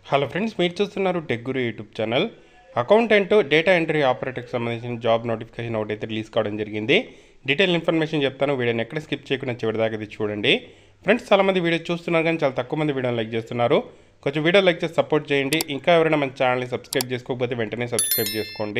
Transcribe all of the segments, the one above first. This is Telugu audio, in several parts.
హలో ఫ్రెండ్స్ మీరు చూస్తున్నారు tech guru YouTube channel accountant data entry ఆపరేటర్కి సంబంధించిన జాబ్ నోటిఫికేషన్ ఒకటైతే రిలీజ్ కావడం జరిగింది డీటెయిల్ ఇన్ఫర్మేషన్ చెప్తాను వీడియోని ఎక్కడ స్కిప్ చేయకుండా చివరి దాకా ఇది చూడండి ఫ్రెండ్స్ చాలామంది వీడియో చూస్తున్నారు కానీ చాలా తక్కువ మంది వీడియోని లైక్ చేస్తున్నారు కొంచెం వీడియో లైక్ చేసి సపోర్ట్ చేయండి ఇంకా ఎవరైనా మన ఛానల్ని సబ్స్క్రైబ్ చేసుకోకపోతే వెంటనే సబ్స్క్రైబ్ చేసుకోండి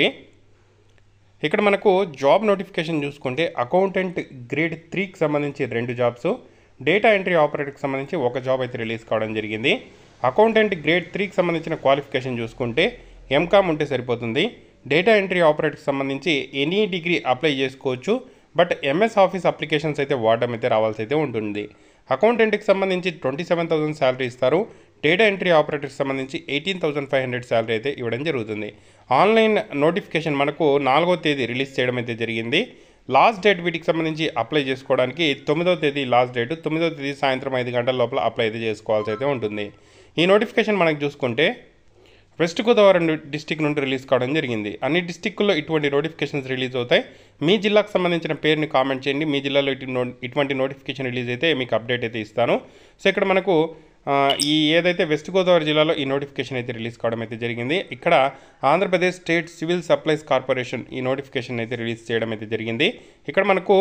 ఇక్కడ మనకు జాబ్ నోటిఫికేషన్ చూసుకుంటే అకౌంటెంట్ గ్రేడ్ త్రీకి సంబంధించి రెండు జాబ్స్ డేటా ఎంట్రీ ఆపరేటర్కి సంబంధించి ఒక జాబ్ అయితే రిలీజ్ కావడం జరిగింది అకౌంటెంట్ గ్రేడ్ త్రీకి సంబంధించిన క్వాలిఫికేషన్ చూసుకుంటే ఎంకామ్ ఉంటే సరిపోతుంది డేటా ఎంట్రీ ఆపరేటర్కి సంబంధించి ఎనీ డిగ్రీ అప్లై చేసుకోవచ్చు బట్ ఎంఎస్ ఆఫీస్ అప్లికేషన్స్ అయితే వాడడం అయితే రావాల్సి అయితే ఉంటుంది అకౌంటెంట్కి సంబంధించి ట్వంటీ సెవెన్ థౌసండ్ శాలరీ ఇస్తారు డేటా ఎంట్రీ ఆపరేటర్కి సంబంధించి eighteen thousand five hundred salary అయితే ఇవ్వడం జరుగుతుంది ఆన్లైన్ నోటిఫికేషన్ మనకు నాలుగో తేదీ రిలీజ్ చేయడం అయితే జరిగింది లాస్ట్ డేట్ వీటికి సంబంధించి అప్లై చేసుకోవడానికి తొమ్మిదో తేదీ లాస్ట్ డేట్ తొమ్మిదో తేదీ సాయంత్రం ఐదు గంటల లోపల అప్లై అయితే చేసుకోవాల్సి అయితే ఉంటుంది ఈ నోటిఫికేషన్ మనకు చూసుకుంటే వెస్ట్ గోదావరి ను- డిస్టిక్ నుండి రిలీజ్ కావడం జరిగింది అన్ని డిస్టిక్ల్లో ఇటువంటి నోటిఫికేషన్స్ రిలీజ్ అవుతాయి మీ జిల్లాకు సంబంధించిన పేరుని కామెంట్ చేయండి మీ జిల్లాలో ఇటు నో- ఇటువంటి నోటిఫికేషన్ రిలీజ్ అయితే మీకు అప్డేట్ అయితే ఇస్తాను సో ఇక్కడ మనకు ఆ, ఈ ఏదైతే వెస్ట్ గోదావరి జిల్లాలో ఈ నోటిఫికేషన్ అయితే రిలీజ్ కావడం అయితే జరిగింది ఇక్కడ Andhra Pradesh state civil supplies corporation ఈ నోటిఫికేషన్ అయితే రిలీజ్ చేయడం అయితే జరిగింది ఇక్కడ మనకు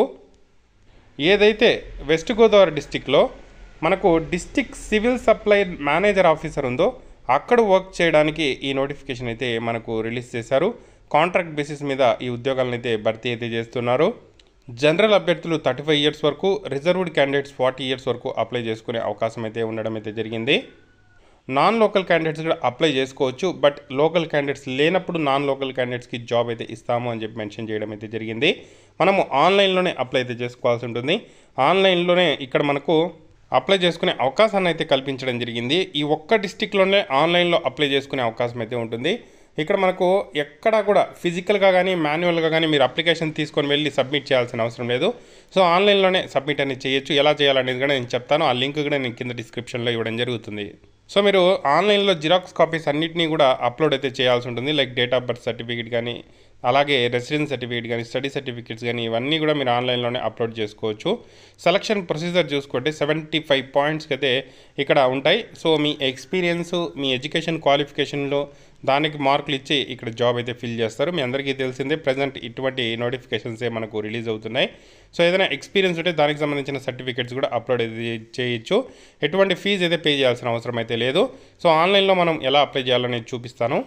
ఏదైతే వెస్ట్ గోదావరి డిస్టిక్లో మనకు district civil supply manager officer ఉందో అక్కడ వర్క్ చేయడానికి ఈ నోటిఫికేషన్ అయితే మనకు రిలీజ్ చేశారు కాంట్రాక్ట్ బేసిస్ మీద ఈ ఉద్యోగాలను అయితే భర్తీ అయితే చేస్తున్నారు జనరల్ అభ్యర్థులు థర్టీ ఫైవ్ ఇయర్స్ వరకు రిజర్వ్డ్ క్యాండిడేట్స్ ఫార్టీ ఇయర్స్ వరకు అప్లై చేసుకునే అవకాశం అయితే ఉండడం అయితే జరిగింది నాన్ లోకల్ క్యాండిడేట్స్ కూడా అప్లై చేసుకోవచ్చు బట్ లోకల్ క్యాండిడేట్స్ లేనప్పుడు నాన్ లోకల్ క్యాండిడేట్స్కి జాబ్ అయితే ఇస్తాము అని చెప్పి మెన్షన్ చేయడం అయితే జరిగింది మనము ఆన్లైన్లోనే అప్లై అయితే చేసుకోవాల్సి ఉంటుంది ఆన్లైన్లోనే ఇక్కడ మనకు అప్లై చేసుకునే అవకాశాన్ని అయితే కల్పించడం జరిగింది ఈ ఒక్క డిస్టిక్లోనే ఆన్లైన్లో అప్లై చేసుకునే అవకాశం అయితే ఉంటుంది ఇక్కడ మనకు ఎక్కడా కూడా ఫిజికల్గా కానీ మాన్యువల్గా కానీ మీరు అప్లికేషన్ తీసుకొని వెళ్ళి సబ్మిట్ చేయాల్సిన అవసరం లేదు సో ఆన్లైన్లోనే సబ్మిట్ అనేది చేయొచ్చు ఎలా చేయాలనేది కూడా నేను చెప్తాను ఆ లింక్ కూడా నేను కింద డిస్క్రిప్షన్లో ఇవ్వడం జరుగుతుంది సో మీరు ఆన్లైన్లో జిరాక్స్ కాపీస్ అన్నిటినీ కూడా అప్లోడ్ అయితే చేయాల్సి ఉంటుంది like date of birth certificate కానీ అలాగే రెసిడెన్స్ సర్టిఫికేట్ కానీ స్టడీ సర్టిఫికేట్స్ కానీ ఇవన్నీ కూడా మీరు ఆన్లైన్లోనే అప్లోడ్ చేసుకోవచ్చు సెలక్షన్ ప్రొసీజర్ చూసుకుంటే సెవెంటీ ఫైవ్ పాయింట్స్కి అయితే ఇక్కడ ఉంటాయి సో మీ ఎక్స్పీరియన్స్ మీ ఎడ్యుకేషన్ క్వాలిఫికేషన్లో దానికి మార్కులు ఇచ్చి ఇక్కడ జాబ్ అయితే ఫిల్ చేస్తారు మీ అందరికీ తెలిసిందే ప్రజెంట్ ఇటువంటి నోటిఫికేషన్సే మనకు రిలీజ్ అవుతున్నాయి సో ఏదైనా ఎక్స్పీరియన్స్ ఉంటే దానికి సంబంధించిన సర్టిఫికేట్స్ కూడా అప్లోడ్ అయితే చేయొచ్చు ఎటువంటి ఫీజు అయితే పే చేయాల్సిన అవసరం అయితే లేదు సో ఆన్లైన్లో మనం ఎలా అప్లై చేయాలనేది చూపిస్తాను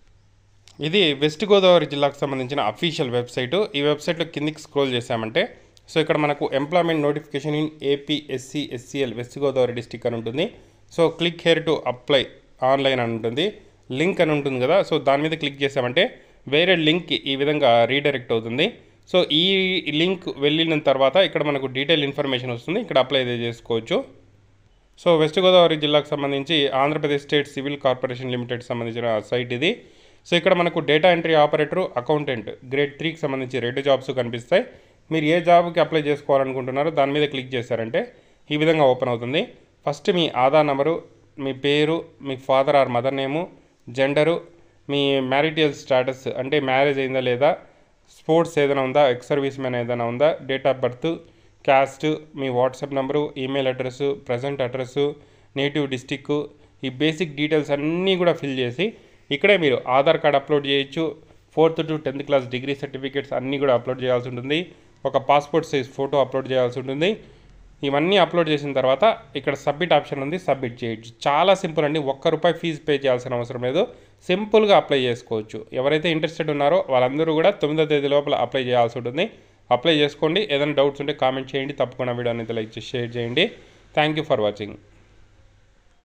ఇది వెస్ట్ గోదావరి జిల్లాకు సంబంధించిన అఫీషియల్ వెబ్సైట్ ఈ వెబ్సైట్లో కిందికి స్క్రోల్ చేశామంటే సో ఇక్కడ మనకు employment notification in AP SC SCL west Godavari district అని ఉంటుంది so click here to apply online అని ఉంటుంది లింక్ అని ఉంటుంది కదా సో దాని మీద క్లిక్ చేసామంటే వేరే లింక్ ఈ విధంగా రీడైరెక్ట్ అవుతుంది సో ఈ లింక్ వెళ్ళిన తర్వాత ఇక్కడ మనకు డీటెయిల్ ఇన్ఫర్మేషన్ వస్తుంది ఇక్కడ అప్లై అయితే చేసుకోవచ్చు సో వెస్ట్ గోదావరి జిల్లాకు సంబంధించి Andhra Pradesh state civil corporation limited సంబంధించిన సైట్ ఇది సో ఇక్కడ మనకు data entry operator accountant grade త్రీకి సంబంధించి రెండు జాబ్స్ కనిపిస్తాయి మీరు ఏ జాబ్కి అప్లై చేసుకోవాలనుకుంటున్నారో దాని మీద క్లిక్ చేశారంటే ఈ విధంగా ఓపెన్ అవుతుంది ఫస్ట్ మీ ఆధార్ నెంబరు మీ పేరు మీ father or mother name gender మీ మ్యారిటల్ స్టేటస్ అంటే మ్యారేజ్ అయిందా లేదా స్పోర్ట్స్ ఏదైనా ఉందా ఎక్స్ సర్వీస్ మ్యాన్ ఏదైనా ఉందా డేట్ ఆఫ్ బర్త్ క్యాస్ట్ మీ WhatsApp number email address present address native district ఈ బేసిక్ డీటెయిల్స్ అన్నీ కూడా ఫిల్ చేసి ఇక్కడే మీరు ఆధార్ కార్డ్ అప్లోడ్ చేయొచ్చు fourth to tenth class degree certificates అన్నీ కూడా అప్లోడ్ చేయాల్సి ఉంటుంది ఒక పాస్పోర్ట్ సైజ్ ఫోటో అప్లోడ్ చేయాల్సి ఉంటుంది ఇవన్నీ అప్లోడ్ చేసిన తర్వాత ఇక్కడ సబ్మిట్ ఆప్షన్ ఉంది సబ్మిట్ చేయొచ్చు చాలా సింపుల్ అండి ఒక్క రూపాయి ఫీజు పే చేయాల్సిన అవసరం లేదు సింపుల్గా అప్లై చేసుకోవచ్చు ఎవరైతే ఇంట్రెస్టెడ్ ఉన్నారో వాళ్ళందరూ కూడా తొమ్మిదో తేదీ లోపల అప్లై చేయాల్సి ఉంటుంది అప్లై చేసుకోండి ఏదైనా డౌట్స్ ఉంటే కామెంట్ చేయండి తప్పకుండా వీడియో అనేది లైక్ చేసి షేర్ చేయండి థ్యాంక్ యూ ఫర్ వాచింగ్